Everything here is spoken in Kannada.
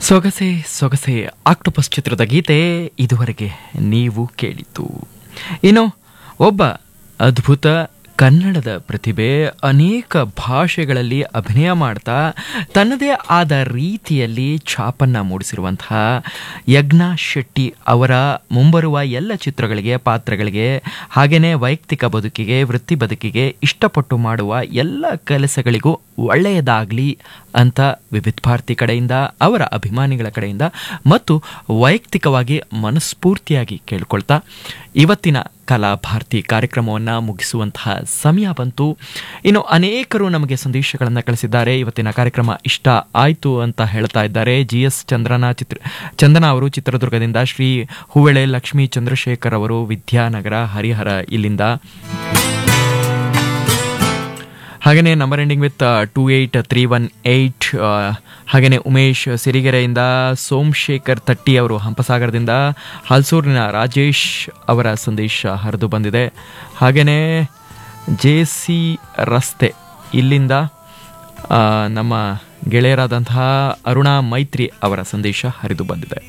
ಸೊಗಸೆ ಸೊಗಸೆ ಆಕ್ಟೋಪಸ್ ಚಿತ್ರದ ಗೀತೆ ಇದುವರೆಗೆ ನೀವು ಕೇಳಿತು ಇನ್ನು ಒಬ್ಬ ಅದ್ಭುತ ಕನ್ನಡದ ಪ್ರತಿಭೆ ಅನೇಕ ಭಾಷೆಗಳಲ್ಲಿ ಅಭಿನಯ ಮಾಡ್ತಾ ತನ್ನದೇ ಆದ ರೀತಿಯಲ್ಲಿ ಛಾಪನ್ನ ಮೂಡಿಸಿರುವಂತಹ ಯಜ್ಞ ಶೆಟ್ಟಿ ಅವರ ಮುಂಬರುವ ಎಲ್ಲ ಚಿತ್ರಗಳಿಗೆ ಪಾತ್ರಗಳಿಗೆ ಹಾಗೆಯೇ ವೈಯಕ್ತಿಕ ಬದುಕಿಗೆ ವೃತ್ತಿ ಬದುಕಿಗೆ ಇಷ್ಟಪಟ್ಟು ಮಾಡುವ ಎಲ್ಲ ಕೆಲಸಗಳಿಗೂ ಒಳ್ಳೆಯದಾಗಲಿ ಅಂತ ವಿವಿಧ ಭಾರತಿ ಕಡೆಯಿಂದ ಅವರ ಅಭಿಮಾನಿಗಳ ಕಡೆಯಿಂದ ಮತ್ತು ವೈಯಕ್ತಿಕವಾಗಿ ಮನಸ್ಫೂರ್ತಿಯಾಗಿ ಕೇಳ್ಕೊಳ್ತಾ ಇವತ್ತಿನ ಕಲಾಭಾರತಿ ಕಾರ್ಯಕ್ರಮವನ್ನು ಮುಗಿಸುವಂತಹ ಸಮಯ ಬಂತು ಇನ್ನು ಅನೇಕರು ನಮಗೆ ಸಂದೇಶಗಳನ್ನು ಕಳಿಸಿದ್ದಾರೆ ಇವತ್ತಿನ ಕಾರ್ಯಕ್ರಮ ಇಷ್ಟ ಆಯಿತು ಅಂತ ಹೇಳ್ತಾ ಇದ್ದಾರೆ ಜಿ ಎಸ್ ಚಂದ್ರನ ಚಿತ್ರ ಚಂದನ ಅವರು ಚಿತ್ರದುರ್ಗದಿಂದ ಶ್ರೀ ಹೂವೆಳೆ ಲಕ್ಷ್ಮೀ ಚಂದ್ರಶೇಖರ್ ಅವರು ವಿದ್ಯಾನಗರ ಹರಿಹರ ಇಲ್ಲಿಂದ ಹಾಗೆಯೇ number ending with two eight three one eight ಹಾಗೆಯೇ ಉಮೇಶ್ ಸಿರಿಗೆರೆಯಿಂದ ಸೋಮಶೇಖರ್ ತಟ್ಟಿ ಅವರು ಹಂಪಸಾಗರದಿಂದ ಹಲ್ಸೂರಿನ ರಾಜೇಶ್ ಅವರ ಸಂದೇಶ ಹರಿದು ಬಂದಿದೆ ಹಾಗೆಯೇ ಜೆ ಸಿ ರಸ್ತೆ ಇಲ್ಲಿಂದ ಆ, ನಮ್ಮ ಗೆಳೆಯರಾದಂತಹ ಅರುಣಾ ಮೈತ್ರಿ ಅವರ ಸಂದೇಶ ಹರಿದು ಬಂದಿದೆ